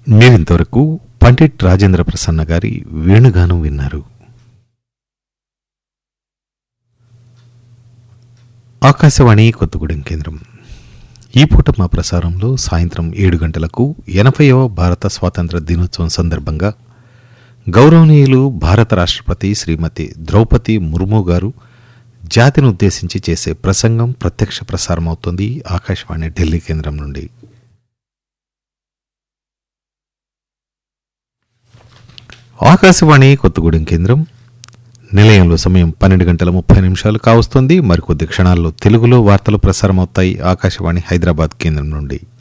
మీరింతవరకు పండిట్ రాజేంద్ర ప్రసన్న గారి వేణుగానం విన్నారు ఆకాశవాణి కొత్తగూడెం కేంద్రం ఈ పూట మా ప్రసారంలో సాయంత్రం ఏడు గంటలకు ఎనభైవ భారత స్వాతంత్ర దినోత్సవం సందర్భంగా గౌరవనీయులు భారత రాష్ట్రపతి శ్రీమతి ద్రౌపది ముర్ము గారు జాతిని ఉద్దేశించి చేసే ప్రసంగం ప్రత్యక్ష ప్రసారం అవుతుంది ఆకాశవాణి ఢిల్లీ కేంద్రం నుండి ఆకాశవాణి కొత్తగూడెం కేంద్రం నిలయంలో సమయం పన్నెండు గంటల ముప్పై నిమిషాలు కావస్తుంది మరికొద్ది క్షణాల్లో తెలుగులో వార్తలు ప్రసారం అవుతాయి ఆకాశవాణి హైదరాబాద్ కేంద్రం నుండి